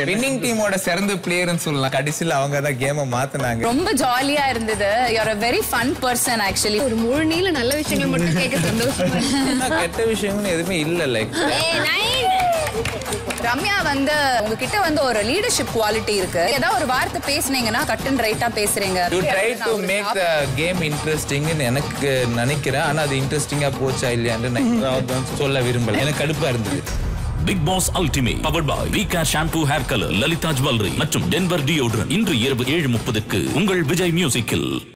Winning டீமோட சிறந்த பிளேயர்னு சொல்லலாம் கடைசியில அவங்க தான் கேமை மாத்துனாங்க ரொம்ப ஜாலியா இருந்தது you are a very fun person actually ஒரு முழு நீள நல்ல விஷயங்கள் மட்டும் கேட்க சந்தோஷமா இருக்கு. ஆனா கெட்ட விஷயம்னு எதுவுமே இல்ல லைக் ரம்யா வந்து உங்ககிட்ட வந்து ஒரு லீடர்ஷிப் குவாலிட்டி இருக்கு ஏதாவது ஒரு வார்த்தை பேசுனீங்கன்னா கட்டன் ரைட்டா பேசுறீங்க you try to make the game இன்ட்ரெஸ்டிங்னு எனக்கு நினைக்கிறேன் ஆனா அது இன்ட்ரெஸ்டிங்கா போச்சா இல்லையான்னு நான் சொல்ல விரும்பல எனக்கு கடுப்பா இருந்தது Bigg Boss ultimate powered by Veega shampoo hair colour Lalitha jewellery மற்றும் டென்வர் டியோட்ரன் இன்று இரவு ஏழு முப்பதுக்கு உங்கள் விஜய் மியூசிக்கில்